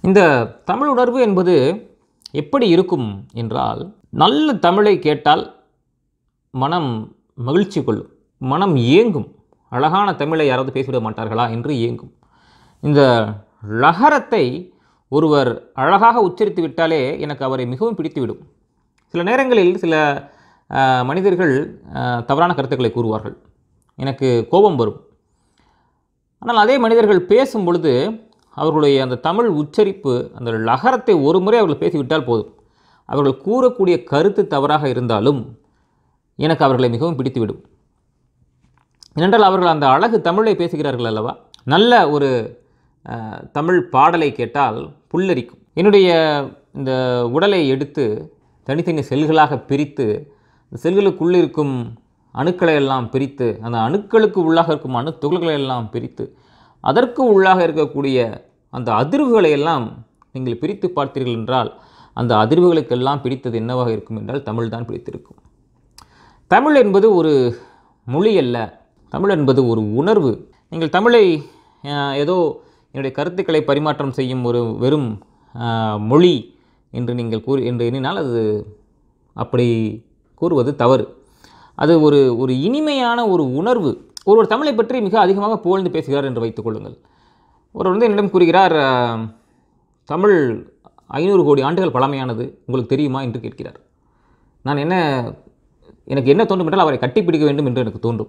இந்த தமிழ் உணர்வு என்பது எப்படி இருக்கும் என்றால் நல்ல தமிழை கேட்டால் மனம் மகிழ்ச்சி கொள்ளும் மனம் ஏங்கும் அழகான தமிழை யாராவது பேசிவிட மாட்டார்களா என்று ஏங்கும் இந்த லகரத்தை ஒருவர் அழகாக உச்சரித்து விட்டாலே எனக்கு அவரை மிகவும் பிடித்துவிடும் சில நேரங்களில் சில அஹ், மனிதர்கள் அஹ், தவறான கருத்துக்களை கூறுவார்கள் எனக்கு கோபம் வரும் ஆனால் அதே மனிதர்கள் பேசும் பொழுது அவர்களுடைய அந்த தமிழ் உச்சரிப்பு அந்த லகரத்தை ஒரு முறை அவர்கள் பேசிவிட்டால் போதும் அவர்கள் கூறக்கூடிய கருத்து தவறாக இருந்தாலும் எனக்கு அவர்களை மிகவும் பிடித்துவிடும் ஏனென்றால் அவர்கள் அந்த அழகு தமிழை பேசுகிறார்கள் அல்லவா நல்ல ஒரு அஹ், தமிழ் பாடலை கேட்டால் புல்லரிக்கும் என்னுடைய இந்த உடலை எடுத்து தனித்தனி செல்களாக பிரித்து இந்த செல்களுக்குள் இருக்கும் அணுக்களை எல்லாம் பிரித்து அந்த அணுக்களுக்கு உள்ளாக இருக்கும் அணு துகள்களை எல்லாம் பிரித்து அதற்கு உள்ளாக இருக்கக்கூடிய அந்த அதிர்வுகளை எல்லாம் நீங்கள் பிரித்து பார்த்தீர்கள் என்றால் அந்த அதிர்வுகளுக்கெல்லாம் பிடித்தது என்னவாக இருக்கும் என்றால் தமிழ் தான் பிடித்திருக்கும் தமிழ் என்பது ஒரு மொழி அல்ல தமிழ் என்பது ஒரு உணர்வு நீங்கள் தமிழை அஹ், ஏதோ என்னுடைய கருத்துக்களை பரிமாற்றம் செய்யும் ஒரு வெறும் அஹ், மொழி என்று நீங்கள் கூறி என்று எண்ணினால் அது அப்படி கூறுவது தவறு அது ஒரு ஒரு இனிமையான ஒரு உணர்வு ஒருவர் தமிழை பற்றி மிக அதிகமாக புகழ்ந்து பேசுகிறார் என்று வைத்துக் கொள்ளுங்கள் ஒருவர் வந்து என்னிடம் கூறுகிறார் அஹ், தமிழ் ஐநூறு கோடி ஆண்டுகள் பழமையானது உங்களுக்கு தெரியுமா என்று கேட்கிறார் நான் என்ன எனக்கு என்ன தோன்றும் என்றால் அவரை கட்டிப்பிடிக்க வேண்டும் என்று எனக்கு தோன்றும்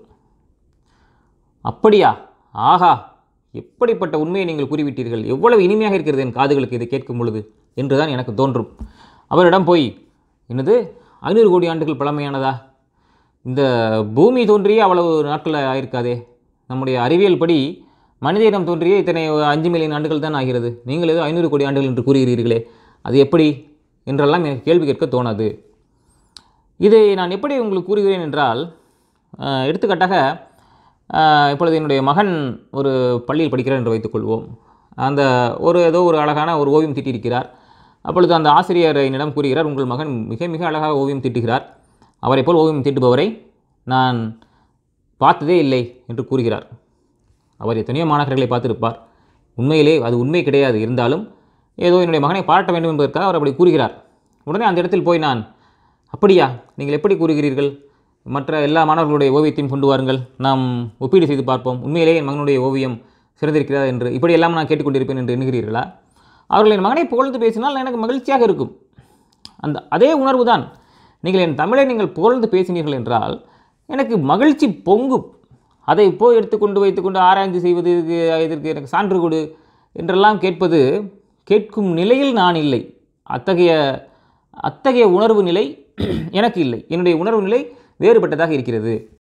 அப்படியா ஆஹா எப்படிப்பட்ட உண்மையை நீங்கள் கூறிவிட்டீர்கள் எவ்வளவு இனிமையாக இருக்கிறது என் காதுகளுக்கு இதை கேட்கும் பொழுது என்றுதான் எனக்கு தோன்றும் அவரிடம் போய் என்னது ஐநூறு கோடி ஆண்டுகள் பழமையானதா இந்த பூமி தோன்றியே அவ்வளவு நாட்கள் ஆயிருக்காதே நம்முடைய அறிவியல் படி மனித இனம் தோன்றியே இத்தனை அஞ்சு மில்லியன் ஆண்டுகள் தான் ஆகிறது நீங்கள் ஏதோ ஐநூறு கோடி ஆண்டுகள் என்று கூறுகிறீர்களே அது எப்படி என்றெல்லாம் எனக்கு கேள்வி கேட்க தோணாது இதை நான் எப்படி உங்களுக்கு கூறுகிறேன் என்றால் அஹ், எடுத்துக்காட்டாக அஹ், இப்பொழுது என்னுடைய மகன் ஒரு பள்ளியில் படிக்கிறார் என்று வைத்துக்கொள்வோம் அந்த ஒரு ஏதோ ஒரு அழகான ஒரு ஓவியம் தீட்டியிருக்கிறார் அப்பொழுது அந்த ஆசிரியர் என்னிடம் கூறுகிறார் உங்கள் மகன் மிக மிக அழகாக ஓவியம் தீட்டுகிறார் அவரைப் போல் ஓவியம் தீட்டுபவரை நான் பார்த்ததே இல்லை என்று கூறுகிறார் அவர் எத்தனையோ மாணவர்களை பார்த்திருப்பார் உண்மையிலே அது உண்மை கிடையாது இருந்தாலும் ஏதோ என்னுடைய மகனை பாராட்ட வேண்டும் என்பதற்காக அவர் அப்படி கூறுகிறார் உடனே அந்த இடத்தில் போய் நான் அப்படியா நீங்கள் எப்படி கூறுகிறீர்கள் மற்ற எல்லா மாணவர்களுடைய ஓவியத்தையும் கொண்டு வாருங்கள் நாம் ஒப்பீடு செய்து பார்ப்போம் உண்மையிலேயே என் மகனுடைய ஓவியம் சிறந்திருக்கிறதா என்று இப்படியெல்லாம் நான் கேட்டுக்கொண்டிருப்பேன் என்று எண்ணுகிறீர்களா அவர்கள் என் மகனை புகழ்ந்து பேசினால் எனக்கு மகிழ்ச்சியாக இருக்கும் அந்த அதே உணர்வு தான் நீங்கள் என் தமிழை நீங்கள் புகழ்ந்து பேசினீர்கள் என்றால் எனக்கு மகிழ்ச்சி பொங்கும் அதை போய் எடுத்துக்கொண்டு வைத்துக்கொண்டு ஆராய்ச்சி செய்வது இதுக்கு இதற்கு எனக்கு சான்று கொடு என்றெல்லாம் கேட்பது கேட்கும் நிலையில் நான் இல்லை அத்தகைய அத்தகைய உணர்வு நிலை எனக்கு இல்லை என்னுடைய உணர்வு நிலை வேறுபட்டதாக இருக்கிறது